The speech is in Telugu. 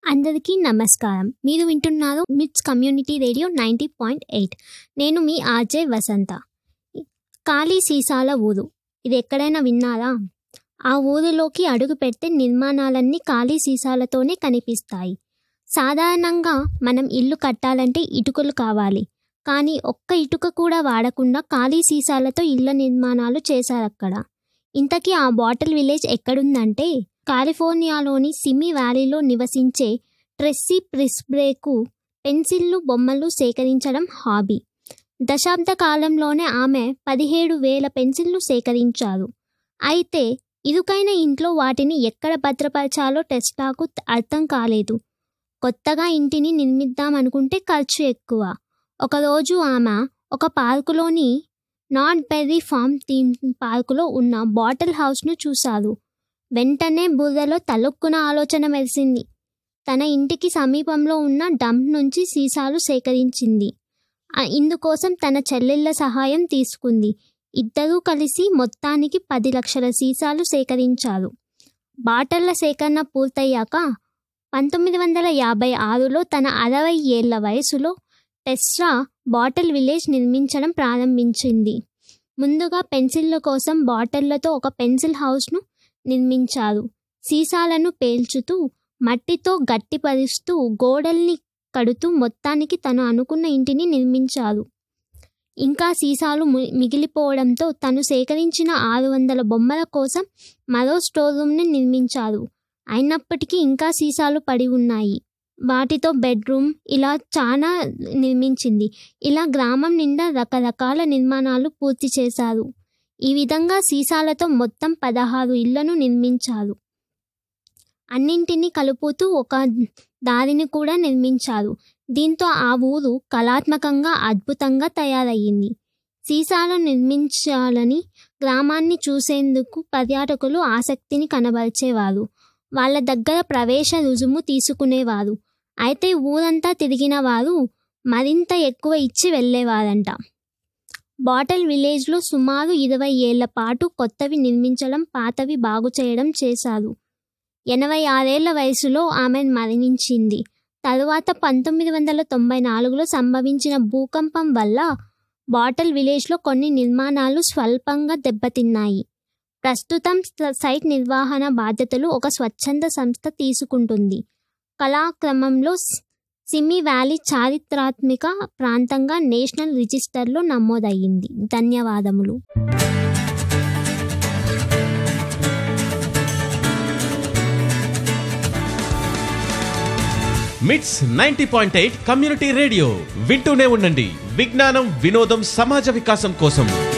అందరికీ నమస్కారం మీరు వింటున్నారు MITS community radio ninety point eight నేను మీ ఆర్జే వసంత ఖాళీ సీసాల ఊరు ఇది ఎక్కడైనా విన్నారా ఆ ఊరిలోకి అడుగు పెడితే నిర్మాణాలన్నీ ఖాళీ సీసాలతోనే కనిపిస్తాయి సాధారణంగా మనం ఇల్లు కట్టాలంటే ఇటుకలు కావాలి కానీ ఒక్క ఇటుక కూడా వాడకుండా ఖాళీ సీసాలతో ఇళ్ల నిర్మాణాలు చేశారక్కడ ఇంతకీ ఆ బాటిల్ విలేజ్ ఎక్కడుందంటే కాలిఫోర్నియాలోని సిమి వ్యాలీలో నివసించే ట్రెస్సీ ప్రిస్బ్రేకు పెన్సిళ్ళు బొమ్మలు సేకరించడం హాబీ దశాబ్ద కాలంలోనే ఆమె పదిహేడు వేల పెన్సిళ్ళు సేకరించారు అయితే ఇరుకైన ఇంట్లో వాటిని ఎక్కడ భద్రపరచాలో టెస్టాకు అర్థం కాలేదు కొత్తగా ఇంటిని నిర్మిద్దామనుకుంటే ఖర్చు ఎక్కువ ఒకరోజు ఆమె ఒక పార్కులోని నాట్ బెర్రీ ఫామ్ థీమ్ పార్కులో ఉన్న బాటిల్ హౌస్ను చూశారు వెంటనే బుర్రలో తలొక్కున ఆలోచన మెరిసింది తన ఇంటికి సమీపంలో ఉన్న డంప్ నుంచి సీసాలు సేకరించింది ఆ ఇందుకోసం తన చెల్లెళ్ళ సహాయం తీసుకుంది ఇద్దరూ కలిసి మొత్తానికి పది లక్షల సీసాలు సేకరించారు బాటళ్ల సేకరణ పూర్తయ్యాక పంతొమ్మిది వందల యాభై ఆరులో తన అరవై ఏళ్ల వయసులో టెస్రా బాటిల్ విలేజ్ నిర్మించడం ప్రారంభించింది ముందుగా పెన్సిళ్ళ కోసం బాటిళ్లతో ఒక పెన్సిల్ హౌస్ను నిర్మించారు సీసాలను పేల్చుతూ మట్టితో గట్టిపరుస్తూ గోడల్ని కడుతూ మొత్తానికి తను అనుకున్న ఇంటిని నిర్మించారు ఇంకా సీసాలు ము- మిగిలిపోవడంతో తను సేకరించిన ఆరు వందల బొమ్మల కోసం మరో స్టోర్ రూమ్ని నిర్మించారు అయినప్పటికీ ఇంకా సీసాలు పడి ఉన్నాయి వాటితో బెడ్రూమ్ ఇలా చాలా నిర్మించింది ఇలా గ్రామం నిండా రకరకాల నిర్మాణాలు పూర్తి చేశారు ఈ విధంగా సీసాలతో మొత్తం పదహారు ఇళ్లను నిర్మించారు అన్నింటినీ కలుపుతూ ఒక దారిని కూడా నిర్మించారు దీంతో ఆ ఊరు కళాత్మకంగా అద్భుతంగా తయారయ్యింది సీసాలు నిర్మించాలని గ్రామాన్ని చూసేందుకు పర్యాటకులు ఆసక్తిని కనబరిచేవారు వాళ్ళ దగ్గర ప్రవేశ రుజుము తీసుకునేవారు అయితే ఊరంతా తిరిగిన వారు మరింత ఎక్కువ ఇచ్చి వెళ్ళేవారంట బాటల్ విలేజ్లో సుమారు ఇరవై ఏళ్ల పాటు కొత్తవి నిర్మించడం పాతవి బాగు చేయడం చేశారు ఎనభై ఆరేళ్ల వయసులో ఆమె మరణించింది తరువాత పంతొమ్మిది వందల తొంభై నాలుగులో సంభవించిన భూకంపం వల్ల బాటల్ విలేజ్లో కొన్ని నిర్మాణాలు స్వల్పంగా దెబ్బతిన్నాయి ప్రస్తుతం స- సైట్ నిర్వహణ బాధ్యతలు ఒక స్వచ్ఛంద సంస్థ తీసుకుంటుంది కళాక్రమంలో స్- సిమి వ్యాలీ చారిత్రాత్మక ప్రాంతంగా నేషనల్ రిజిస్టర్లో నమోదయ్యింది ధన్యవాదములు MITS ninety point eight community radio వింటూనే ఉండండి విజ్ఞానం వినోదం సమాజ వికాసం కోసం